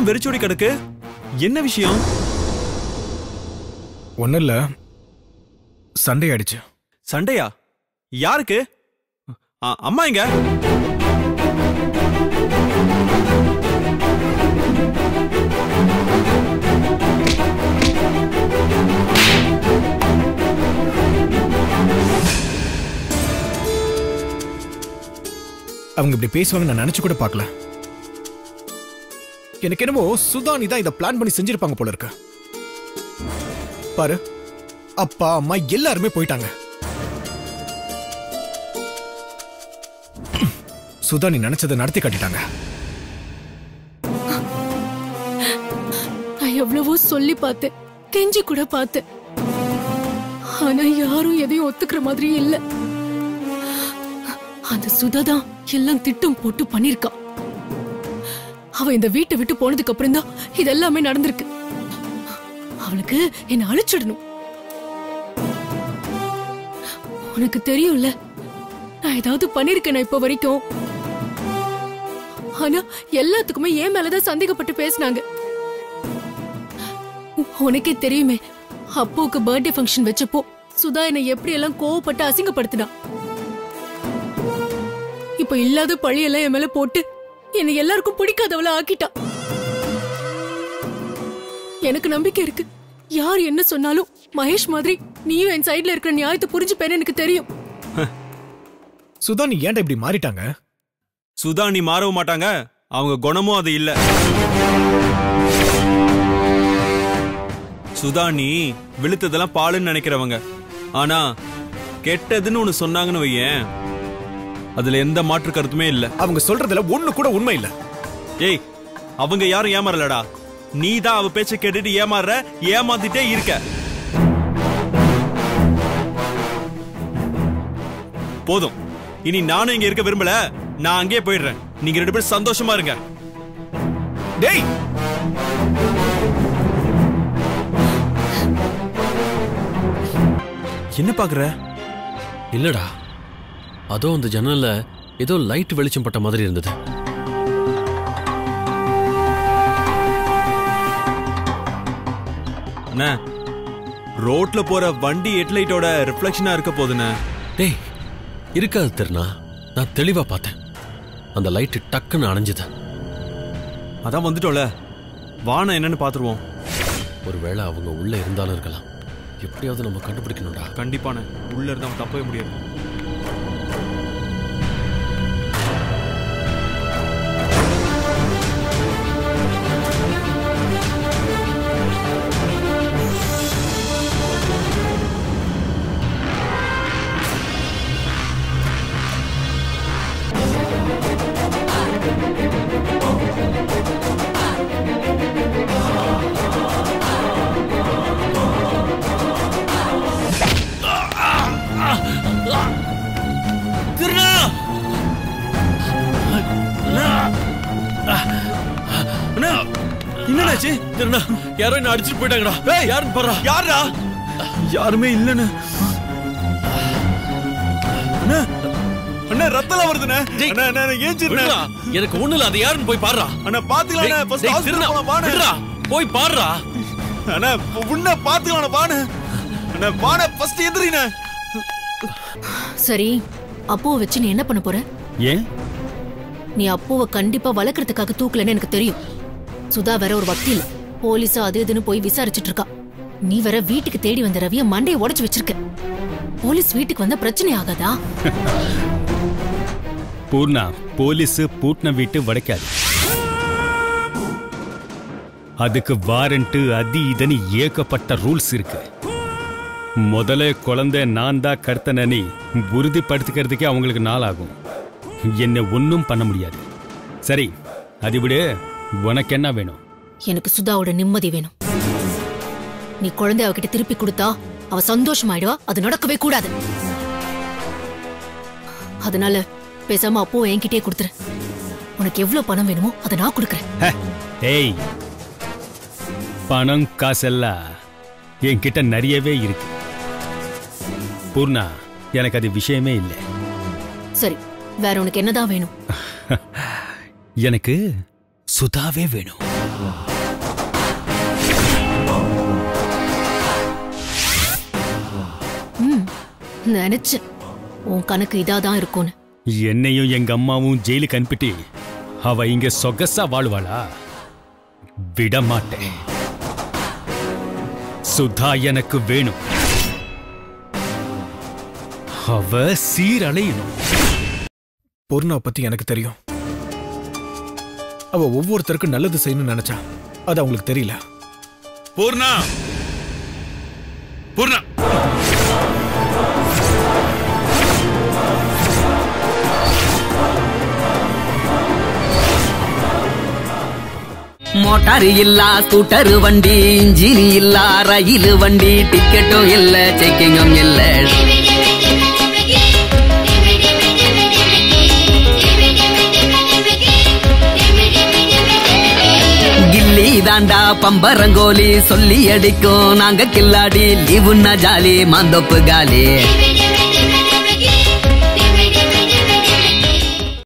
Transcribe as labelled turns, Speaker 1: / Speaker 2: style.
Speaker 1: இடம் வெறிச்சோடி கிடக்கு என்ன விஷயம்
Speaker 2: ஒன்றும் இல்லை சண்டை ஆயிடுச்சு
Speaker 1: சண்டையா யாருக்கு அ, அம்மா எங்க
Speaker 2: அவங்க இப்படி பேசுவாங்க நான் நினைச்சு கூட பார்க்கல எனக்கு என்னமோ சுதானி தான் இதை பிளான் பண்ணி செஞ்சிருப்பாங்க போல இருக்கு பாரு அப்பா அம்மா எல்லாருமே போயிட்டாங்க சுதானி நினைச்சதை நடத்தி காட்டிட்டாங்க
Speaker 3: நான் எவ்வளவோ சொல்லி பார்த்தேன் கெஞ்சி கூட பார்த்தேன் ஆனா யாரும் எதையும் ஒத்துக்கிற மாதிரி இல்ல அந்த சுதா தான் எல்லாம் திட்டம் போட்டு பண்ணிருக்கா அவ இந்த வீட்டை விட்டு போனதுக்கு அப்புறம் தான் இது எல்லாமே நடந்திருக்கு அவளுக்கு என்ன அழிச்சிடணும் உனக்கு தெரியும்ல நான் ஏதாவது பண்ணிருக்கேனா இப்ப வரைக்கும் ஆனா எல்லாத்துக்குமே ஏன் மேலதான் சந்தேகப்பட்டு பேசினாங்க உனக்கே தெரியுமே அப்பாவுக்கு பர்த்டே ஃபங்க்ஷன் வச்சப்போ சுதா என்னை எப்படி எல்லாம் கோவப்பட்டு அசிங்கப்படுத்தினா இப்ப இல்லாத பழியெல்லாம் என் மேல போட்டு என்னை எல்லாருக்கும் பிடிக்காதவள ஆக்கிட்டா எனக்கு நம்பிக்கை இருக்கு யார் என்ன சொன்னாலும் மகேஷ் மாதிரி நீயும் என் சைடுல இருக்கிற நியாயத்தை புரிஞ்சுப்பேன்னு எனக்கு தெரியும்
Speaker 2: சுதானி ஏன்டா இப்படி மாறிட்டாங்க
Speaker 1: சுதா நீ மாறவும் மாட்டாங்க அவங்க குணமும் அது இல்ல சுதா நீ விழுத்ததெல்லாம் பாலுன்னு நினைக்கிறவங்க ஆனா கெட்டதுன்னு ஒண்ணு சொன்னாங்கன்னு வையேன் அதுல எந்த மாற்று கருத்துமே இல்ல
Speaker 2: அவங்க சொல்றதுல ஒண்ணு கூட உண்மை இல்ல
Speaker 1: ஏய் அவங்க யாரும் ஏமாறலடா நீ தான் அவ பேச்ச கேட்டுட்டு ஏமாறுற ஏமாத்திட்டே இருக்க போதும் இனி நானும் இங்க இருக்க விரும்பல நான் அங்கேயே போயிடுறேன் நீங்க ரெண்டு பேரும் சந்தோஷமா இருங்க
Speaker 2: டேய்
Speaker 1: என்ன பாக்குற
Speaker 4: இல்லடா அதோ அந்த ஜன்னல்ல ஏதோ லைட் வெளிச்சம் பட்ட மாதிரி இருந்தது
Speaker 1: அண்ணா ரோட்ல போற வண்டி ஹெட்லைட்டோட ரிஃப்ளெக்ஷனா இருக்க போதுண்ணே
Speaker 4: டேய் இருக்காது திருநா நான் தெளிவா பார்த்தேன் அந்த லைட் டக்குன்னு அணைஞ்சுது
Speaker 1: அதான் வந்துட்டோல வானம் என்னன்னு பாத்துருவோம்
Speaker 4: ஒருவேளை அவங்க உள்ள இருந்தாலும் இருக்கலாம் எப்படியாவது நம்ம கண்டுபிடிக்கணும்டா
Speaker 1: கண்டிப்பாண்ணே உள்ள இருந்து அவன் தப்பவே முடியாது அண்ணா என்னடாச்சு
Speaker 4: திருநா யாரோ என்ன அடிச்சுட்டு போயிட்டாங்கடா
Speaker 1: ஏய்!
Speaker 4: யாருன்னு பாரு
Speaker 1: யாரா யாருமே இல்லன்னு அண்ணா அண்ணா ரத்தம் வருதுண்ணே
Speaker 4: டேய்,
Speaker 1: அண்ணா அண்ணா
Speaker 4: விடுடா.
Speaker 1: ஏஞ்சிருந்தேன்
Speaker 4: எனக்கு ஒண்ணு இல்ல அது யாருன்னு போய் பாருடா
Speaker 1: அண்ணா பாத்துக்கலாம்
Speaker 4: டேய்,
Speaker 1: ஃபர்ஸ்ட்
Speaker 4: டேய்,
Speaker 1: ஹாஸ்பிடல்
Speaker 4: திருநா,
Speaker 1: போலாம் வாண்ணே
Speaker 4: விடுடா. போய் பாருடா
Speaker 1: அண்ணா உன்ன பாத்துக்கலாம் வாண்ணே அண்ணா வாண்ணே ஃபர்ஸ்ட் எந்திரிண்ணே
Speaker 3: சரி அப்போவை வச்சு நீ என்ன பண்ண போற
Speaker 5: ஏன்
Speaker 3: நீ அப்போவை கண்டிப்பா வளர்க்கறதுக்காக தூக்கலன்னு எனக்கு தெரியும் சுதா வேற ஒரு வக்கீல் போலீஸ் அது இதுன்னு போய் விசாரிச்சுட்டு இருக்கா நீ வேற வீட்டுக்கு தேடி வந்த ரவிய மண்டையை உடைச்சு வச்சிருக்க போலீஸ் வீட்டுக்கு வந்தா பிரச்சனை ஆகாதா
Speaker 5: பூர்ணா போலீஸ் பூட்டின வீட்டு வடைக்காது அதுக்கு வாரண்ட் அது இதுன்னு ஏகப்பட்ட ரூல்ஸ் இருக்கு முதல்ல குழந்தை நான் தான் கடத்தனி உறுதிப்படுத்திக்கிறதுக்கே அவங்களுக்கு நாள் ஆகும் என்னை ஒன்றும் பண்ண முடியாது சரி அது விடு உனக்கு என்ன வேணும்
Speaker 3: எனக்கு சுதாவோட நிம்மதி வேணும் நீ குழந்தை அவகிட்ட திருப்பி கொடுத்தா அவ சந்தோஷமாயிடுவா அது நடக்கவே கூடாது அதனால பேசாம அப்போ என்கிட்டயே கொடுத்துரு உனக்கு எவ்வளவு பணம் வேணுமோ அதை நான் கொடுக்கறேன்
Speaker 5: ஹ, ஏய் பணம் காசெல்லாம் என்கிட்ட நிறையவே இருக்கு பூர்ணா எனக்கு அது விஷயமே இல்லை
Speaker 3: சரி வேற உனக்கு என்னதான் வேணும்
Speaker 5: எனக்கு சுதாவே வேணும்
Speaker 3: நினைச்சேன் உன் கணக்கு இதாதான் இருக்கும்னு
Speaker 5: என்னையும் எங்க அம்மாவும் ஜெயிலுக்கு அனுப்பிட்டு அவ இங்க சொகசா வாழ்வாளா விட மாட்டேன் சுதா எனக்கு வேணும் அவ சீரழியணும்
Speaker 2: பூர்ணாவை பத்தி எனக்கு தெரியும் அவ ஒவ்வொருத்தருக்கும் நல்லது செய்யணும்னு நினைச்சா அது அவங்களுக்கு தெரியல
Speaker 1: பூர்ணா பூர்ணா
Speaker 6: மோட்டார் இல்லா ஸ்கூட்டர் வண்டி இன்ஜின் இல்லா ரயில் வண்டி டிக்கெட்டும் இல்ல செக்கிங்கும் இல்ல கில்லி தாண்டா பம்பரங்கோலி சொல்லி அடிக்கும் நாங்க கில்லாடி லீவுன்னா ஜாலி மாந்தோப்பு காலி